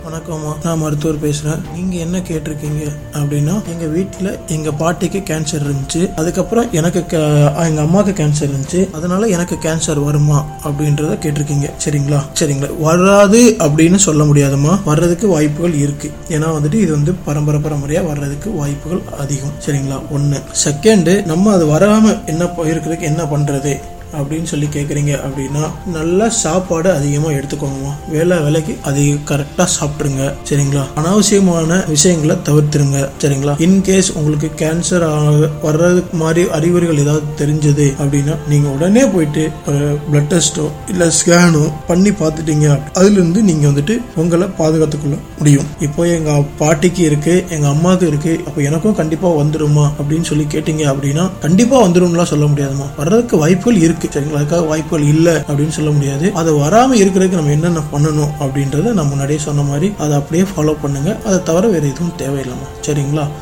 வணக்கம்மா நான் மருத்துவர் பேசுறேன் நீங்க என்ன கேட்டிருக்கீங்க அப்படின்னா எங்க வீட்டில் எங்க பாட்டிக்கு கேன்சர் இருந்துச்சு அதுக்கப்புறம் எனக்கு கே- எங்க அம்மாவுக்கு கேன்சர் இருந்துச்சு அதனால எனக்கு கேன்சர் வருமா அப்படின்றத கேட்டிருக்கீங்க சரிங்களா சரிங்களா வராது அப்படின்னு சொல்ல முடியாதும்மா வர்றதுக்கு வாய்ப்புகள் இருக்கு ஏன்னா வந்துட்டு இது வந்து பரம்பரை பரம்பரையா வர்றதுக்கு வாய்ப்புகள் அதிகம் சரிங்களா ஒன்று செகண்டு நம்ம அது வராம என்ன ப- இருக்கிறதுக்கு என்ன பண்றது அப்படின்னு சொல்லி கேட்குறீங்க அப்படின்னா நல்லா சாப்பாடு அதிகமாக எடுத்துக்கோங்கம்மா வேலை வேலைக்கு அதிக கரெக்டாக சாப்பிட்ருங்க சரிங்களா அனாவசியமான விஷயங்களை தவிர்த்துருங்க சரிங்களா இன்கேஸ் உங்களுக்கு கேன்சர் வர்றதுக்கு மாதிரி அறிகுறிகள் ஏதாவது தெரிஞ்சது அப்படின்னா நீங்கள் உடனே போயிட்டு பிளட் டெஸ்ட்டோ இல்லை ஸ்கேனோ பண்ணி பார்த்துட்டீங்க அதுலேருந்து நீங்கள் வந்துட்டு உங்களை பாதுகாத்துக்கொள்ள முடியும் இப்போ எங்கள் பாட்டிக்கு இருக்கு எங்கள் அம்மாவுக்கு இருக்கு அப்போ எனக்கும் கண்டிப்பாக வந்துருமா அப்படின்னு சொல்லி கேட்டீங்க அப்படின்னா கண்டிப்பாக வந்துரும்லாம் சொல்ல முடியாதுமா வர்றதுக்கு வாய்ப்புகள் இருக்கு சரிங்களா அதுக்காக வாய்ப்புகள் இல்லை அப்படின்னு சொல்ல முடியாது அது வராம இருக்கிறதுக்கு நம்ம என்னென்ன பண்ணணும் அப்படின்றத நான் முன்னாடியே சொன்ன மாதிரி அதை அப்படியே ஃபாலோ பண்ணுங்க அதை தவிர வேற எதுவும் தேவையில்லைம்மா சரிங்களா